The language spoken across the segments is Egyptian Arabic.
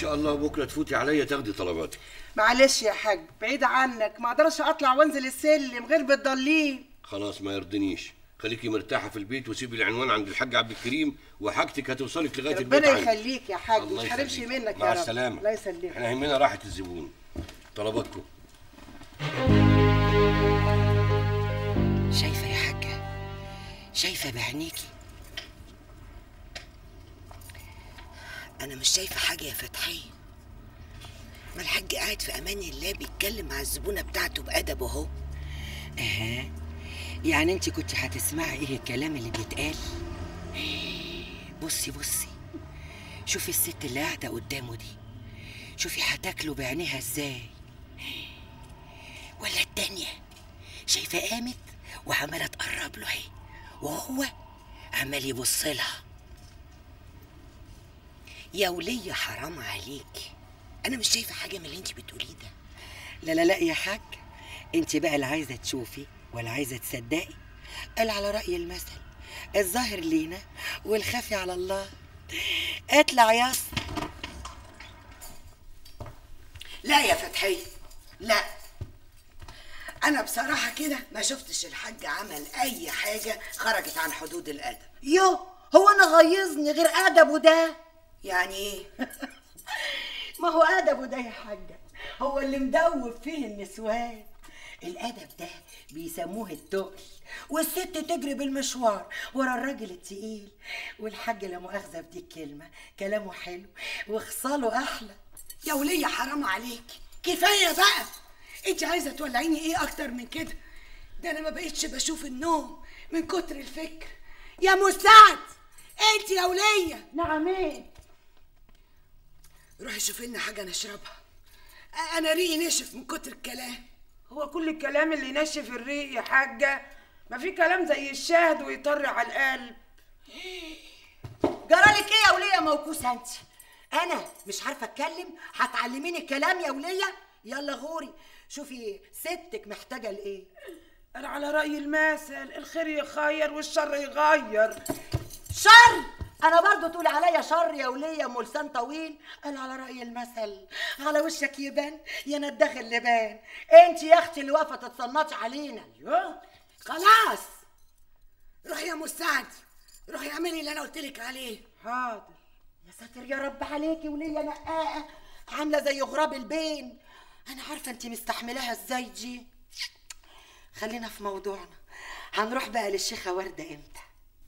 شاء الله بكره تفوتي عليا تاخدي طلباتك معلش يا حاج بعيد عنك ما اقدرش اطلع وانزل السلم غير بالضليل خلاص ما يرضنيش خليكي مرتاحه في البيت وسيبي العنوان عند الحاج عبد الكريم وحاجتك هتوصلك لغايه البيت ربنا عندي. يخليك يا حاج الله ما تحرمش يخليك. منك مع يا رب السلامه الله يسلمك احنا يهمنا راحه الزبون طلباتكم شايفة يا حاجة شايفة بعينيكي أنا مش شايفة حاجة يا فتحية ما الحاج قاعد في أمان الله بيتكلم مع الزبونة بتاعته بأدب أهو أها يعني أنت كنت هتسمعي إيه الكلام اللي بيتقال بصي بصي شوفي الست اللي قاعدة قدامه دي شوفي هتاكله بعينيها إزاي ولا التانية شايفة قامت وعمالة تقرب له اهي وهو عمال يبص لها يا ولية حرام عليك أنا مش شايفة حاجة من اللي أنت بتقوليه ده لا لا لا يا حاج أنت بقى لا عايزة تشوفي ولا عايزة تصدقي قال على رأي المثل الظاهر لينا والخفي على الله اطلع يا اسطى لا يا فتحية لا انا بصراحه كده ما شفتش الحاج عمل اي حاجه خرجت عن حدود الادب يو هو انا غيظني غير ادبه ده يعني ايه ما هو ادبه ده يا حاجه هو اللي مدوب فيه النسوان الادب ده بيسموه التقل والست تجري بالمشوار ورا الراجل التقيل والحاج لا مؤاخذه بدي الكلمه كلامه حلو وخصاله احلى يا وليه حرام عليك كفايه بقى انت عايزه تولعيني ايه اكتر من كده ده انا ما بقيتش بشوف النوم من كتر الفكر يا مساعد انت يا وليه نعم ايه روحي شوفي لنا حاجه نشربها انا ريقي نشف من كتر الكلام هو كل الكلام اللي ينشف الريق يا حاجه ما في كلام زي الشهد ويطر على القلب جرالك ايه يا وليه موكوسه انت انا مش عارفه اتكلم هتعلميني الكلام يا وليه يلا غوري شوفي ستك محتاجه لايه انا على راي المثل الخير يخير والشر يغير شر انا برضو تقول عليا شر يا وليه ام لسان طويل انا على راي المثل على وشك يبان يا ندخ اللبان انت يا اختي اللي واقفه تتصنطي علينا يوه خلاص روحي يا مساعد روحي اعملي اللي انا قلت لك عليه حاضر يا ساتر يا رب عليكي وليا نقاقه عامله زي غراب البين انا عارفه انت مستحملاها ازاي دي خلينا في موضوعنا هنروح بقى للشيخه ورده امتى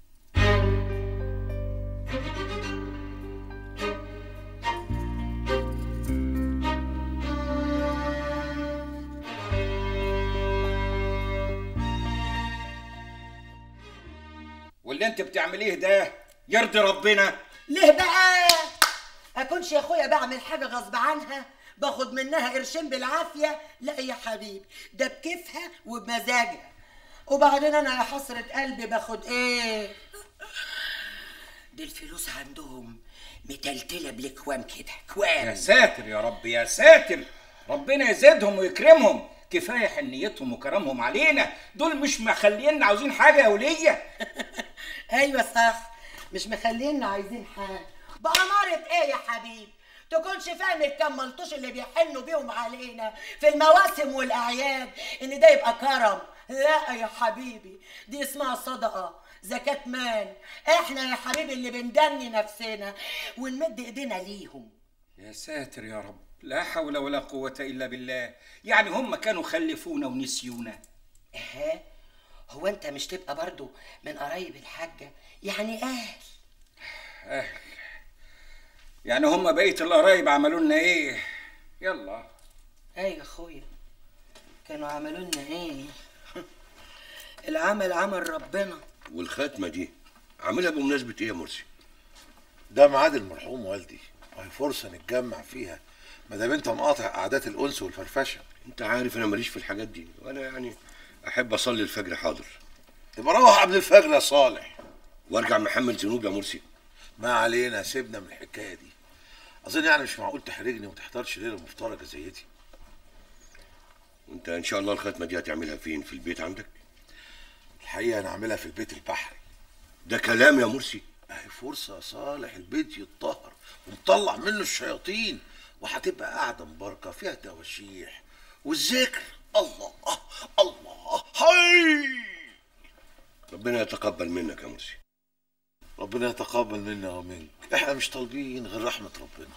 واللي انت بتعمليه ده يرضي ربنا ليه بقى اكونش يا اخويا بعمل حاجه غصب عنها باخد منها قرشين بالعافيه لا يا حبيبي ده بكيفها وبمزاجها وبعدين انا يا حسره قلبي باخد ايه دي الفلوس عندهم متلتله بالاكوام كده يا كوام ساتر يا رب يا ساتر ربنا يزيدهم ويكرمهم كفايه حنيتهم وكرمهم علينا دول مش مخلينا عاوزين حاجه يا وليه ايوه صح مش مخلينا عايزين حاجه بأمارة ايه يا حبيبي تكونش فاهم الكم ملطوش اللي بيحنوا بيهم علينا في المواسم والاعياد ان ده يبقى كرم لا يا حبيبي دي اسمها صدقه زكاة مال احنا يا حبيبي اللي بندني نفسنا ونمد ايدينا ليهم يا ساتر يا رب لا حول ولا قوه الا بالله يعني هم كانوا خلفونا ونسيونا ها هو انت مش تبقى برضو من قرايب الحاجه يعني اهل اهل يعني هم بقيه القرايب عملوا لنا ايه يلا ايوه يا اخويا كانوا عملوا لنا ايه العمل عمل ربنا والخاتمه دي عاملها بمناسبه ايه يا مرسي ده ميعاد المرحوم والدي وهي فرصة نتجمع فيها ما دام انت مقاطع قعدات الأنس والفرفشة انت عارف انا ماليش في الحاجات دي وانا يعني احب اصلي الفجر حاضر يبقى روح قبل الفجر يا صالح وارجع محمل ذنوب يا مرسي ما علينا سيبنا من الحكاية دي أظن يعني مش معقول تحرجني وتحضرش ليلة مفترجة زي دي وانت ان شاء الله الختمه دي هتعملها فين في البيت عندك الحقيقة أنا عاملها في البيت البحري ده كلام يا مرسي أهي فرصة يا صالح البيت يتطهر ومطلع منه الشياطين وهتبقى قاعده مباركه فيها تواشيح والذكر الله الله هاي ربنا يتقبل منك يا مرسي ربنا يتقبل منا ومنك احنا مش طالبين غير رحمه ربنا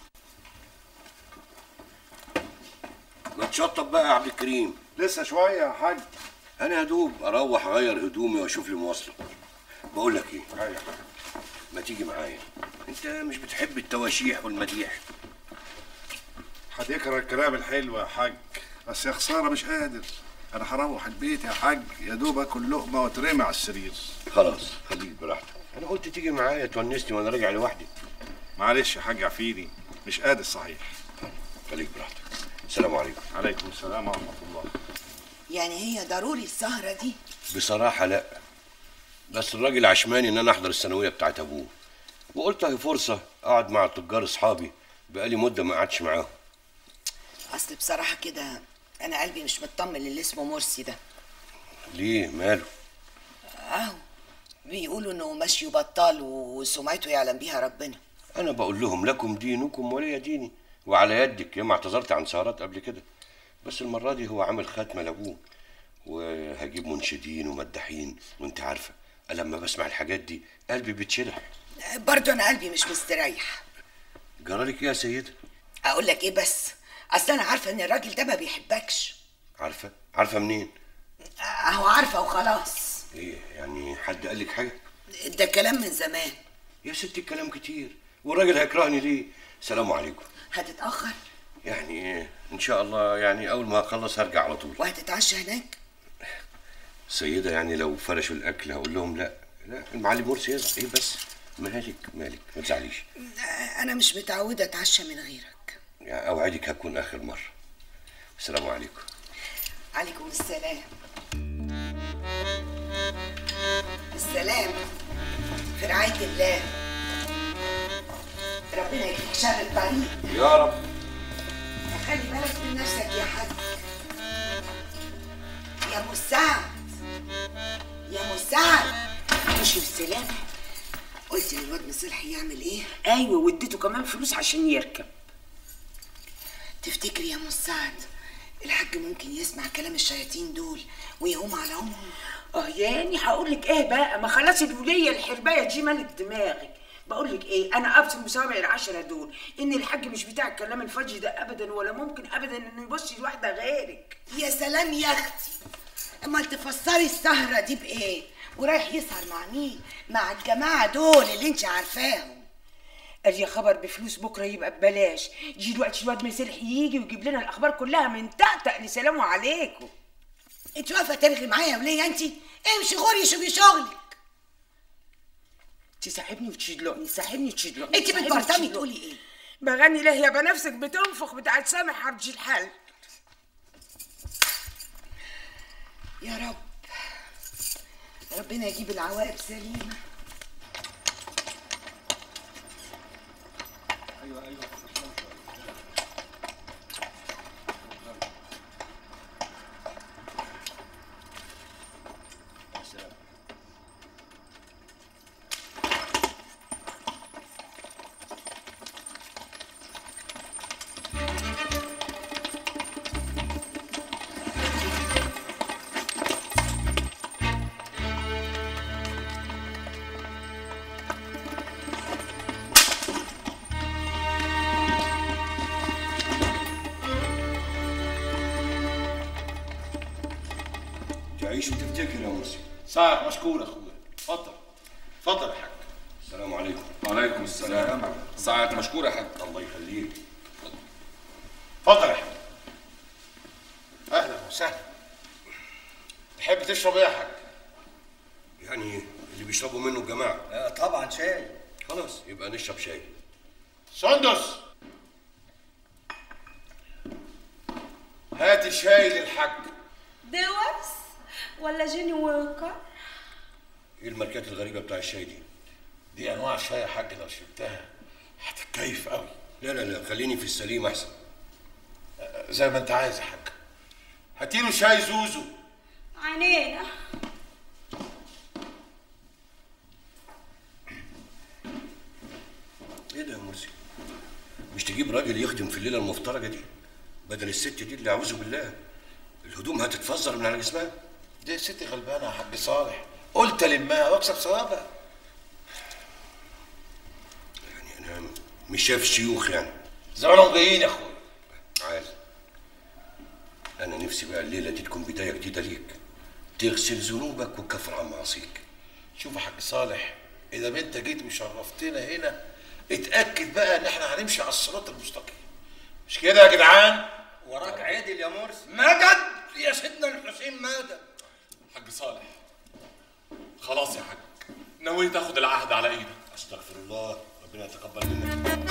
ما تشطب بقى يا عبد الكريم لسه شويه يا حاج انا يا دوب اروح اغير هدومي واشوف لي مواصله بقول لك ايه ما تيجي معايا انت مش بتحب التواشيح والمديح هتكره الكلام الحلو يا حاج بس يا خساره مش قادر انا هروح البيت يا حاج يا دوب اكل لقمه واترمي على السرير خلاص خليك براحتك انا قلت تيجي معايا تونسني وانا راجع لوحدي معلش يا حاج عفيني مش قادر صحيح خليك براحتك السلام عليكم عليكم السلام ورحمه الله يعني هي ضروري السهرة دي بصراحه لا بس الراجل عشماني ان انا احضر الثانويه بتاعت ابوه وقلت اهي فرصه اقعد مع تجار اصحابي بقالي مده ما قعدتش معاهم اصل بصراحة كده انا قلبي مش مطمن للي اسمه مرسي ده ليه ماله اهو بيقولوا انه ماشي وبطال وسمعته يعلم بيها ربنا انا بقول لهم لكم دينكم ولي ديني وعلى يدك ياما اعتذرت عن سهرات قبل كده بس المره دي هو عامل ختمه لابوه وهجيب منشدين ومداحين وانت عارفه لما بسمع الحاجات دي قلبي بيتشرح برضه انا قلبي مش مستريح جرالك ايه يا سيده اقول لك ايه بس اصل انا عارفه ان الراجل ده ما بيحبكش عارفه عارفه منين اهو عارفه وخلاص ايه يعني حد قال لك حاجه ده كلام من زمان يا ستي الكلام كتير والراجل هيكرهني ليه سلام عليكم هتتاخر يعني ان شاء الله يعني اول ما اخلص هرجع على طول وهتتعشى هناك سيدة يعني لو فرشوا الاكل هقول لهم لا لا المعلم مرسي يزعل ايه بس مالك مالك ما تزعليش انا مش متعوده اتعشى من غيرك يعني اوعدك هكون اخر مره السلام عليكم عليكم السلام السلام في رعاية الله ربنا يكفيك شر الطريق يا رب خلي بالك من نفسك يا حاج يا مساعد يا مساعد مشي بالسلامة قلت للواد مصلحي يعمل ايه؟ ايوه واديته كمان فلوس عشان يركب تفتكر يا مساعد الحاج ممكن يسمع كلام الشياطين دول ويقوم على امهم اه يعني هقول لك ايه بقى ما خلاص الوليه الحربايه دي مالت دماغي بقول لك ايه انا ابصم بصوابع العشره دول ان الحاج مش بتاع الكلام الفاضي ده ابدا ولا ممكن ابدا انه يبص لواحده غيرك يا سلام يا اختي امال تفسري السهرة دي بايه؟ ورايح يسهر مع مين؟ مع الجماعة دول اللي انت عارفاهم قال يا خبر بفلوس بكره يبقى ببلاش يجي دلوقتي الواد مسلحي يجي ويجيب لنا الاخبار كلها من تأتأ لسلام عليكم انت واقفة ترغي معايا يا ولية انت؟ امشي غوري شوفي شغلك تسحبني وتشدلقني تسحبني وتشدلقني انت تسحبني بتبرطمي وتشدلقني. تقولي ايه؟ بغني ليه يا بنفسك بتنفخ بتاعت سامح عبد الحل يا رب ربنا يجيب العواقب سليمة تعيش وتفتكر يا مرسي ساعة مشكور اخويا اتفضل اتفضل يا حاج السلام عليكم وعليكم السلام ساعة مشكور يا حاج الله يخليك اتفضل يا حاج اهلا وسهلا تحب تشرب ايه يا حاج؟ يعني اللي بيشربوا منه الجماعه طبعا شاي خلاص يبقى نشرب شاي سندس هات الشاي للحاج دوس ولا جيني ووكر ايه الماركات الغريبه بتاع الشاي دي دي انواع شاي يا حاج لو شربتها هتتكيف قوي لا لا لا خليني في السليم احسن زي ما انت عايز يا حاج هاتيله شاي زوزو عينينا ايه ده يا مرسي مش تجيب راجل يخدم في الليله المفترجه دي بدل الست دي اللي اعوذ بالله الهدوم هتتفزر من على جسمها دي ست غلبانه يا حاج صالح قلت المها واكسب ثوابها يعني انا مش شايف شيوخ يعني زمانهم جايين يا اخويا عال انا نفسي بقى الليله دي تكون بدايه جديده ليك تغسل ذنوبك وتكفر عن معاصيك شوف يا حاج صالح اذا ما انت جيت وشرفتنا هنا اتاكد بقى ان احنا هنمشي على الصراط المستقيم مش كده يا جدعان وراك عادل يا مرسي مدد يا سيدنا الحسين مدد حاج صالح خلاص يا حاج ناوي تاخد العهد على ايدك استغفر الله ربنا يتقبل منك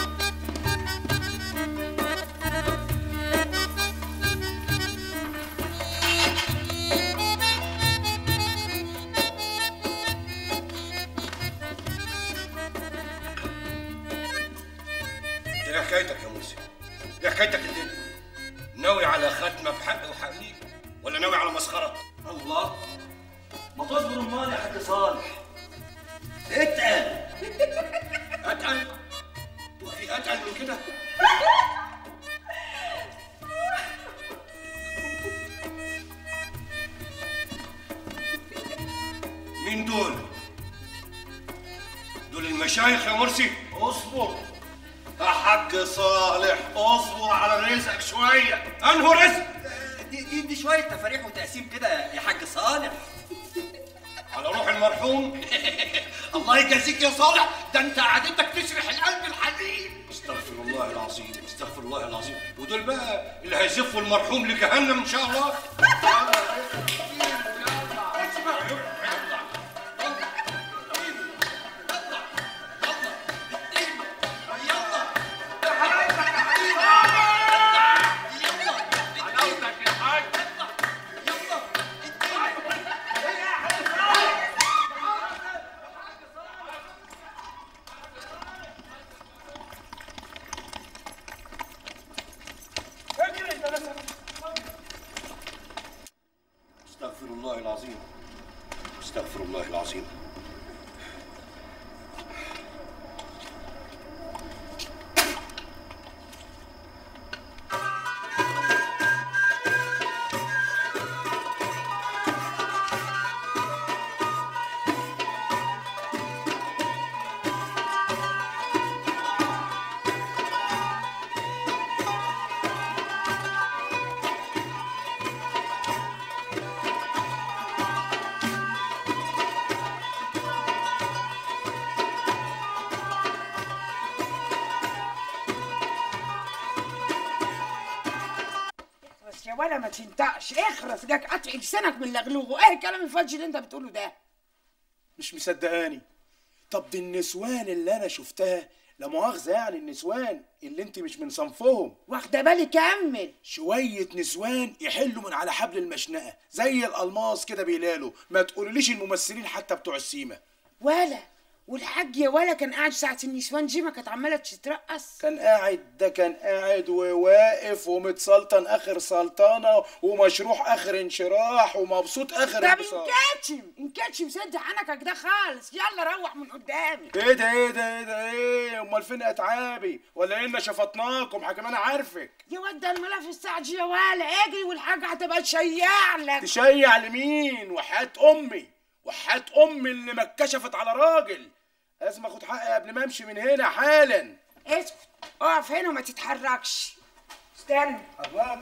ايه حكايتك يا مرسي؟ ايه حكايتك الليله؟ ناوي على ختمه بحق وحقيقي ولا ناوي على مسخره؟ الله ما تصبر امال يا حاج صالح اتقل اتقل؟ وفي اتقل من كده؟ مين دول؟ دول المشايخ يا مرسي؟ اصبر يا حاج صالح اصبر على رزقك شويه انهو رزق دي, دي, دي شويه تفاريح وتقسيم كده يا حاج صالح على روح المرحوم الله يجازيك يا صالح ده انت قعدتك تشرح القلب الحزين استغفر الله العظيم استغفر الله العظيم ودول بقى اللي هيزفوا المرحوم لجهنم ان شاء الله استغفر الله العظيم استغفر الله العظيم بس يا ولا ما تنطقش اخرس جاك قطع لسانك من لغلوغه ايه الكلام الفاضي اللي انت بتقوله ده مش مصدقاني طب دي النسوان اللي انا شفتها لا مؤاخذه يعني النسوان اللي انت مش من صنفهم واخده بالي كمل شويه نسوان يحلوا من على حبل المشنقه زي الالماس كده بيلالوا ما تقوليليش الممثلين حتى بتوع السيما ولا والحاج يا ولا كان قاعد ساعة النسوان دي ما كانت عمالة تترقص كان قاعد ده كان قاعد وواقف ومتسلطن اخر سلطنه ومشروح اخر انشراح ومبسوط اخر طب انبساط انكاتشم انكاتشم سد عنكك ده خالص يلا روح من قدامي ايه ده ايه ده ايه ده ايه امال فين اتعابي ولا ايه شفطناكم حكم انا عارفك يا واد ده الملف الساعة دي يا ولا اجري والحاجة هتبقى تشيع لك تشيع لمين وحياة امي وحياة امي اللي ما اتكشفت على راجل لازم اخد حقي قبل ما امشي من هنا حالا اسكت اقف هنا وما تتحركش استنى الله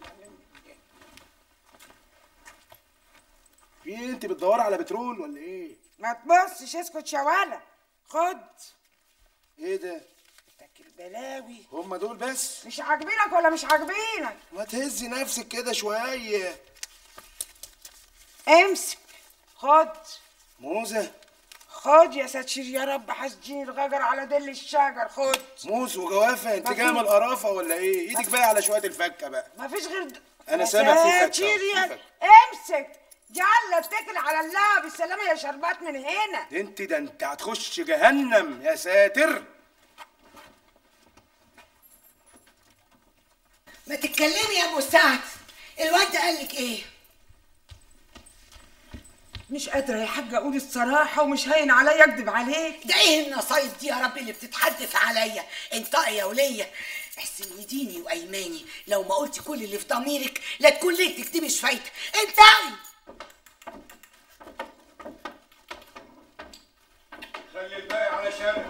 في ايه انت بتدوري على بترول ولا ايه ما تبصش اسكت يا ولا خد ايه ده تاكل بلاوي هم دول بس مش عاجبينك ولا مش عاجبينك ما تهزي نفسك كده شويه امسك خد موزه خد يا ساتشير يا رب حاسدين الغجر على دل الشجر خد موز وجوافه انت ما جايه من في- القرافه ولا ايه ايدك بقى على شويه الفكه بقى ما فيش غير د- أنا يا سامع في فكة، ساتشير في يا فكة. امسك يلا اتكل على الله بالسلامة يا شربات من هنا ده انت ده انت هتخش جهنم يا ساتر ما تتكلمي يا ابو سعد الواد ده قال لك ايه مش قادره يا حاجه اقول الصراحه ومش هين عليا اكدب عليك ده ايه النصايب دي يا رب اللي بتتحدف عليا انطقي يا وليه احسن وديني وايماني لو ما قلتي كل اللي في ضميرك لا تكون ليلتك دي مش فايته انطقي خلي الباقي علشان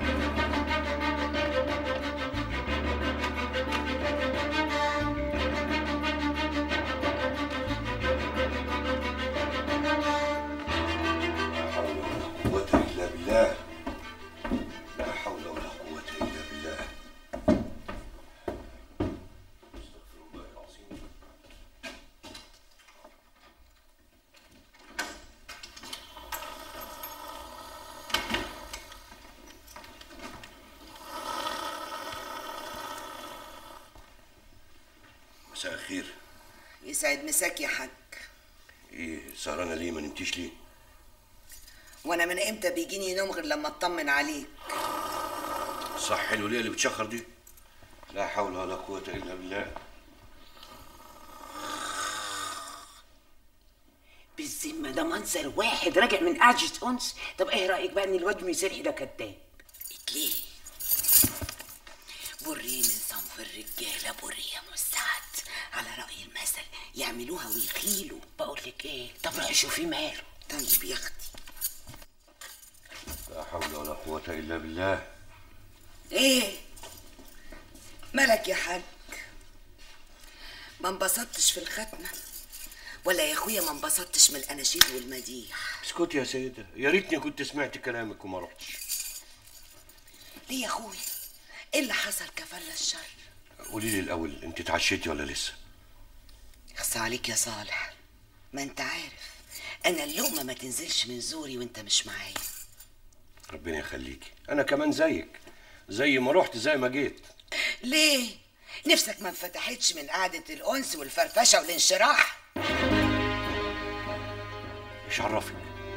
لا حول ولا قوة إلا بالله لا حول ولا قوة إلا بالله استغفر الله العظيم مساء الخير يسعد مساك يا حاج ايه سهرانة ليه ما نمتيش ليه وانا من امتى بيجيني نوم غير لما اطمن عليك صح حلو ليه اللي بتشخر دي لا حول ولا قوة إلا بالله بالذمه ده منظر واحد راجع من قعده انس طب ايه رايك بقى ان الواد مسرحي ده كداب ليه بري من صنف الرجاله بري يا مسعد على راي المثل يعملوها ويخيلوا بقول لك ايه طب روحي شوفي ماله طيب يا اختي لا حول ولا قوة إلا بالله ايه مالك يا حاج ما انبسطتش في الختمه ولا يا اخويا ما انبسطتش من الاناشيد والمديح اسكتي يا سيدة يا ريتني كنت سمعت كلامك وما رحتش ليه يا اخويا ايه اللي حصل كفل الشر قولي لي الأول أنت اتعشيتي ولا لسه اخصى عليك يا صالح ما انت عارف انا اللقمه ما تنزلش من زوري وانت مش معايا ربنا يخليكي أنا كمان زيك زي ما رحت زي ما جيت ليه نفسك ما انفتحتش من قعده الانس والفرفشه والانشراح مش عرفك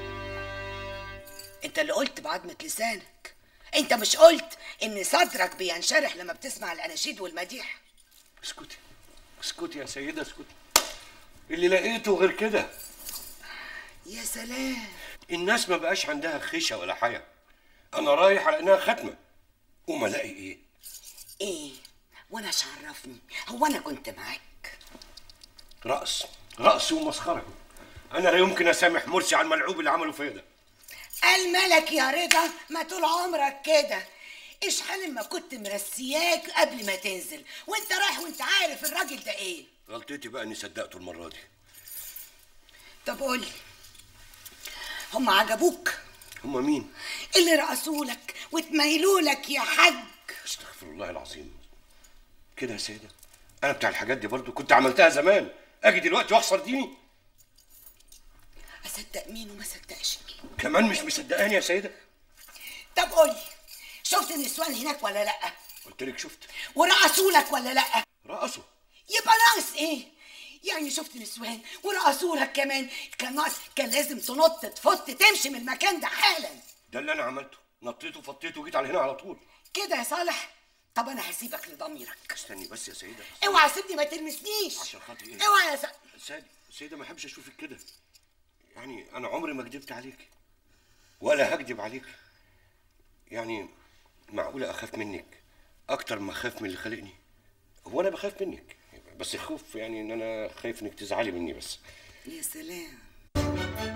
انت اللي قلت بعضمة لسانك انت مش قلت ان صدرك بينشرح لما بتسمع الاناشيد والمديح اسكتي اسكتي يا سيدة اسكتي اللي لقيته غير كده يا سلام الناس ما بقاش عندها خشة ولا حياة أنا رايح على إنها ختمة وما الاقي إيه ايه وانا ايش عرفني هو انا كنت معاك رقص رقص ومسخرة أنا لا يمكن أسامح مرسي على الملعوب اللي عمله فيا ده قال مالك يا رضا ما طول عمرك كده ايش حال ما كنت مرسياك قبل ما تنزل وانت رايح وانت عارف الراجل ده ايه غلطتي بقى إني صدقته المرة دي طب قولي هم عجبوك هما مين؟ اللي رقصولك وتميلولك يا حاج استغفر الله العظيم كده يا سيدة أنا بتاع الحاجات دي برضو كنت عملتها زمان أجي دلوقتي وأخسر ديني اصدق مين وما صدقش مين كمان مش مصدقاني يا سيدة طب قولي شفت النسوان هناك ولا لا قلت لك شفت ورقصولك ولا لا رقصوا يبقى ناقص ايه يعني شفت نسوان ورقصولك كمان كان ناقص كان لازم تنط تفط تمشي من المكان ده حالا ده اللي أنا عملته نطيت وفطيت وجيت على هنا على طول كده يا صالح طب انا هسيبك لضميرك استني بس يا سيدة اوعى سيبني ما تلمسنيش عشان خاطري إيه؟ اوعى يا س... سيدة سيدة ما أحبش أشوفك كده يعني أنا عمري ما كدبت عليك ولا هكدب عليك يعني معقولة أخاف منك أكتر ما أخاف من اللي خلقني هو أنا بخاف منك بس خوف يعني إن أنا خايف إنك تزعلي مني بس يا سلام